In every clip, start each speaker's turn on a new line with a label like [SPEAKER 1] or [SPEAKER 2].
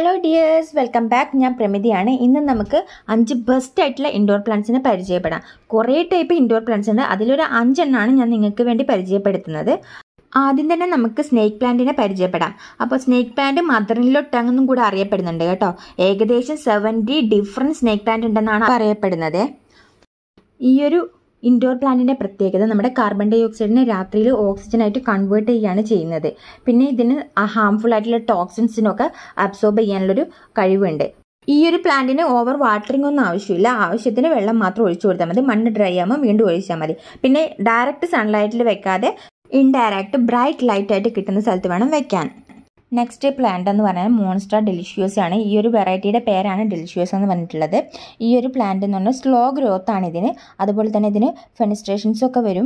[SPEAKER 1] hello dears welcome back ഞാൻ പ്രമിതിയാണ് ഇന്ന് നമുക്ക് അഞ്ച് ബെസ്റ്റ് ആയിട്ടുള്ള ഇൻഡോർ പ്ലാന്റ്സിനെ പരിചയപ്പെടാം കുറേ ടൈപ്പ് ഇൻഡോർ പ്ലാന്റ്സ് ഉണ്ട് അതിലൊരു അഞ്ചെണ്ണമാണ് ഞാൻ നിങ്ങൾക്ക് വേണ്ടി പരിചയപ്പെടുത്തുന്നത് ആദ്യം തന്നെ നമുക്ക് സ്നേക്ക് പ്ലാന്റിനെ പരിചയപ്പെടാം അപ്പോൾ സ്നേക്ക് പ്ലാന്റ് മദറിനിലോ ടങ് എന്നും കൂടെ അറിയപ്പെടുന്നുണ്ട് കേട്ടോ ഏകദേശം സെവൻറ്റി ഡിഫറെൻറ്റ് സ്നേക്ക് പ്ലാന്റ് ഉണ്ടെന്നാണ് പറയപ്പെടുന്നത് ഈ ഒരു ഇൻഡോർ പ്ലാന്റിൻ്റെ പ്രത്യേകത നമ്മുടെ കാർബൺ ഡൈ ഓക്സൈഡിനെ രാത്രിയിൽ ഓക്സിജനായിട്ട് കൺവേർട്ട് ചെയ്യുകയാണ് ചെയ്യുന്നത് പിന്നെ ഇതിന് ഹാംഫുൾ ആയിട്ടുള്ള ടോക്സിൻസിനൊക്കെ അബ്സോർബ് ചെയ്യാനുള്ളൊരു കഴിവുണ്ട് ഈ ഒരു പ്ലാന്റിന് ഓവർ വാട്ടറിംഗ് ഒന്നും ആവശ്യമില്ല ആവശ്യത്തിന് വെള്ളം മാത്രം ഒഴിച്ചു കൊടുത്താൽ മതി മണ്ണ് ഡ്രൈ ആകുമ്പോൾ വീണ്ടും ഒഴിച്ചാൽ മതി പിന്നെ ഡയറക്റ്റ് സൺലൈറ്റിൽ വെക്കാതെ ഇൻഡയറക്റ്റ് ബ്രൈറ്റ് ലൈറ്റ് ആയിട്ട് കിട്ടുന്ന സ്ഥലത്ത് വേണം വെക്കാൻ നെക്സ്റ്റ് പ്ലാന്റ് എന്ന് പറഞ്ഞാൽ മോൺസ്റ്റർ ഡെലിഷ്യൂസ് ആണ് ഈ ഒരു വെറൈറ്റിയുടെ പേരാണ് ഡെലിഷ്യൂസ് എന്ന് പറഞ്ഞിട്ടുള്ളത് ഈ ഒരു പ്ലാന്റ് എന്ന് പറഞ്ഞാൽ സ്ലോ ഗ്രോത്ത് ആണ് ഇതിന് അതുപോലെ തന്നെ ഇതിന് ഫെനിസ്ട്രേഷൻസ് ഒക്കെ വരും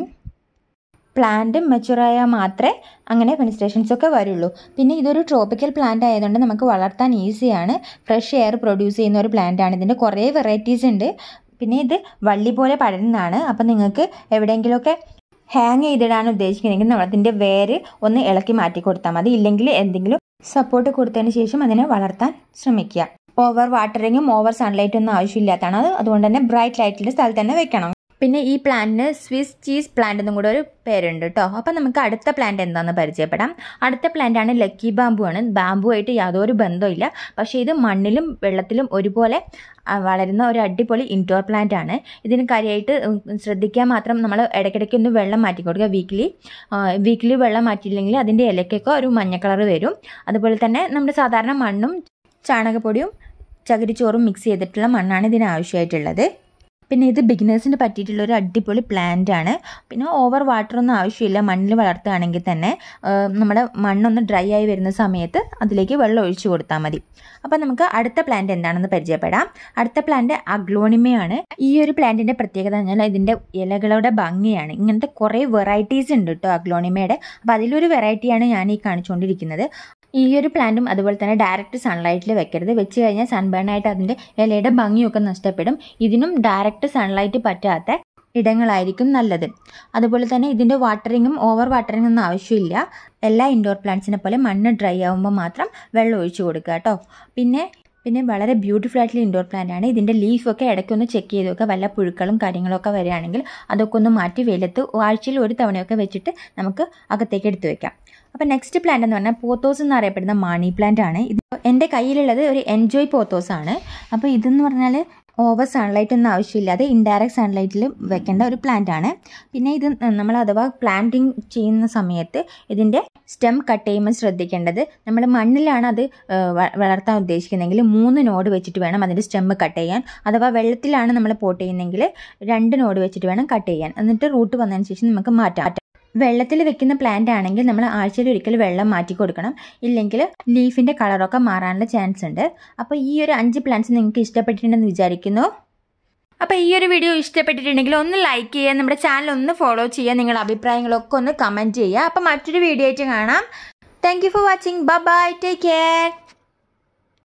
[SPEAKER 1] പ്ലാന്റ് മെച്ചുറായാൽ മാത്രമേ അങ്ങനെ ഫെനിസ്ട്രേഷൻസ് ഒക്കെ വരുള്ളൂ പിന്നെ ഇതൊരു ട്രോപ്പിക്കൽ പ്ലാന്റ് ആയതുകൊണ്ട് നമുക്ക് വളർത്താൻ ഈസിയാണ് ഫ്രഷ് എയർ പ്രൊഡ്യൂസ് ചെയ്യുന്ന ഒരു പ്ലാന്റ് ആണ് ഇതിൻ്റെ കുറേ വെറൈറ്റീസ് ഉണ്ട് പിന്നെ ഇത് വള്ളി പോലെ പടരുന്നതാണ് അപ്പം നിങ്ങൾക്ക് എവിടെയെങ്കിലുമൊക്കെ ഹാങ് ചെയ്തിടാൻ ഉദ്ദേശിക്കുന്നെങ്കിൽ നമ്മൾ അതിൻ്റെ വേര് ഒന്ന് ഇളക്കി മാറ്റി കൊടുത്താൽ മതി ഇല്ലെങ്കിൽ എന്തെങ്കിലും സപ്പോർട്ട് കൊടുത്തതിന് ശേഷം അതിനെ വളർത്താൻ ശ്രമിക്കുക ഓവർ വാട്ടറിങ്ങും ഓവർ സൺലൈറ്റും ഒന്നും ആവശ്യമില്ലാത്തതാണ് അത് അതുകൊണ്ട് തന്നെ ബ്രൈറ്റ് ലൈറ്റിൻ്റെ സ്ഥലത്ത് തന്നെ വെക്കണം പിന്നെ ഈ പ്ലാന്റിന് സ്വിസ് ചീസ് പ്ലാന്റ് എന്നും കൂടെ ഒരു പേരുണ്ട് കേട്ടോ അപ്പം നമുക്ക് അടുത്ത പ്ലാന്റ് എന്താണെന്ന് പരിചയപ്പെടാം അടുത്ത പ്ലാന്റ് ആണ് ലക്കി ബാമ്പു ആണ് ബാമ്പു ആയിട്ട് യാതൊരു ബന്ധമില്ല പക്ഷേ ഇത് മണ്ണിലും വെള്ളത്തിലും ഒരുപോലെ വളരുന്ന ഒരു അടിപൊളി ഇൻഡോർ പ്ലാന്റ് ആണ് ഇതിന് കാര്യമായിട്ട് ശ്രദ്ധിക്കാൻ മാത്രം നമ്മൾ ഇടയ്ക്കിടയ്ക്ക് ഒന്ന് വെള്ളം മാറ്റി കൊടുക്കുക വീക്കിലി വീക്കിലി വെള്ളം മാറ്റിയില്ലെങ്കിൽ അതിൻ്റെ ഇലയ്ക്കൊക്കെ ഒരു മഞ്ഞ കളർ വരും അതുപോലെ തന്നെ നമ്മുടെ സാധാരണ മണ്ണും ചാണകപ്പൊടിയും ചകിരിച്ചോറും മിക്സ് ചെയ്തിട്ടുള്ള മണ്ണാണ് ഇതിന് ആവശ്യമായിട്ടുള്ളത് പിന്നെ ഇത് ബിഗിനേഴ്സിന് പറ്റിയിട്ടുള്ള ഒരു അടിപൊളി പ്ലാന്റ് ആണ് പിന്നെ ഓവർ വാട്ടർ ഒന്നും ആവശ്യമില്ല മണ്ണിൽ വളർത്തുകയാണെങ്കിൽ തന്നെ നമ്മുടെ മണ്ണൊന്ന് ഡ്രൈ ആയി വരുന്ന സമയത്ത് അതിലേക്ക് വെള്ളം ഒഴിച്ചു കൊടുത്താൽ മതി അപ്പം നമുക്ക് അടുത്ത പ്ലാന്റ് എന്താണെന്ന് പരിചയപ്പെടാം അടുത്ത പ്ലാന്റ് അഗ്ലോണിമയാണ് ഈ ഒരു പ്ലാന്റിൻ്റെ പ്രത്യേകത എന്ന് പറഞ്ഞാൽ ഇതിൻ്റെ ഇലകളുടെ ഭംഗിയാണ് ഇങ്ങനത്തെ കുറേ വെറൈറ്റീസ് ഉണ്ട് കേട്ടോ അഗ്ലോണിമയുടെ അപ്പോൾ അതിലൊരു വെറൈറ്റിയാണ് ഞാൻ ഈ കാണിച്ചുകൊണ്ടിരിക്കുന്നത് ഈ ഒരു പ്ലാന്റും അതുപോലെ തന്നെ ഡയറക്റ്റ് സൺലൈറ്റിൽ വെക്കരുത് വെച്ച് കഴിഞ്ഞാൽ സൺബേൺ ആയിട്ട് അതിൻ്റെ ഇലയുടെ ഭംഗിയൊക്കെ നഷ്ടപ്പെടും ഇതിനും ഡയറക്റ്റ് സൺലൈറ്റ് പറ്റാത്ത ഇടങ്ങളായിരിക്കും നല്ലത് അതുപോലെ തന്നെ ഇതിൻ്റെ വാട്ടറിങ്ങും ഓവർ വാട്ടറിംഗ് ഒന്നും ആവശ്യമില്ല എല്ലാ ഇൻഡോർ പ്ലാന്റ്സിനെ പോലെ മണ്ണ് ഡ്രൈ ആകുമ്പോൾ മാത്രം വെള്ളം ഒഴിച്ചു കൊടുക്കുക കേട്ടോ പിന്നെ പിന്നെ വളരെ ബ്യൂട്ടിഫുൾ ആയിട്ടുള്ള ഇൻഡോർ പ്ലാന്റ് ആണ് ഇതിൻ്റെ ലീഫൊക്കെ ഇടയ്ക്കൊന്ന് ചെക്ക് ചെയ്ത് നോക്കുക വല്ല പുഴുക്കളും കാര്യങ്ങളൊക്കെ വരികയാണെങ്കിൽ അതൊക്കെ ഒന്ന് മാറ്റി വെയിലത്ത് ആഴ്ചയിൽ ഒരു തവണയൊക്കെ വെച്ചിട്ട് നമുക്ക് അകത്തേക്ക് എടുത്തു വെക്കാം അപ്പോൾ നെക്സ്റ്റ് പ്ലാന്റ് എന്ന് പറഞ്ഞാൽ പോത്തോസ് എന്ന് അറിയപ്പെടുന്ന മണി പ്ലാന്റ് ആണ് ഇത് എൻ്റെ കയ്യിലുള്ളത് ഒരു എൻജോയ് പോത്തോസ് ആണ് അപ്പോൾ ഇതെന്ന് പറഞ്ഞാൽ ഓവർ സൺലൈറ്റ് ഒന്നും ആവശ്യമില്ലാതെ ഇൻഡയറക്റ്റ് സൺലൈറ്റിൽ വെക്കേണ്ട ഒരു പ്ലാന്റ് ആണ് പിന്നെ ഇത് നമ്മൾ അഥവാ പ്ലാന്റിങ് ചെയ്യുന്ന സമയത്ത് ഇതിൻ്റെ സ്റ്റെം കട്ട് ചെയ്യുമ്പോൾ ശ്രദ്ധിക്കേണ്ടത് നമ്മൾ മണ്ണിലാണ് അത് വളർത്താൻ ഉദ്ദേശിക്കുന്നതെങ്കിൽ മൂന്ന് നോഡ് വെച്ചിട്ട് വേണം അതിൻ്റെ സ്റ്റെം കട്ട് ചെയ്യാൻ അഥവാ വെള്ളത്തിലാണ് നമ്മൾ പോട്ട് ചെയ്യുന്നതെങ്കിൽ രണ്ട് നോഡ് വെച്ചിട്ട് വേണം കട്ട് ചെയ്യാൻ എന്നിട്ട് റൂട്ട് വന്നതിന് ശേഷം നമുക്ക് മാറ്റാം വെള്ളത്തിൽ വെക്കുന്ന പ്ലാന്റ് ആണെങ്കിൽ നമ്മൾ ആഴ്ചയിൽ ഒരിക്കൽ വെള്ളം മാറ്റി കൊടുക്കണം ഇല്ലെങ്കിൽ ലീഫിൻ്റെ കളറൊക്കെ മാറാനുള്ള ചാൻസ് ഉണ്ട് അപ്പോൾ ഈ ഒരു അഞ്ച് പ്ലാന്റ്സ് നിങ്ങൾക്ക് ഇഷ്ടപ്പെട്ടിട്ടുണ്ടെന്ന് വിചാരിക്കുന്നു അപ്പോൾ ഈ ഒരു വീഡിയോ ഇഷ്ടപ്പെട്ടിട്ടുണ്ടെങ്കിൽ ഒന്ന് ലൈക്ക് ചെയ്യുക നമ്മുടെ ചാനൽ ഒന്ന് ഫോളോ ചെയ്യുക നിങ്ങളുടെ അഭിപ്രായങ്ങളൊക്കെ ഒന്ന് കമൻറ്റ് ചെയ്യുക അപ്പോൾ മറ്റൊരു വീഡിയോ ആയിട്ട് കാണാം thank you for watching bye take care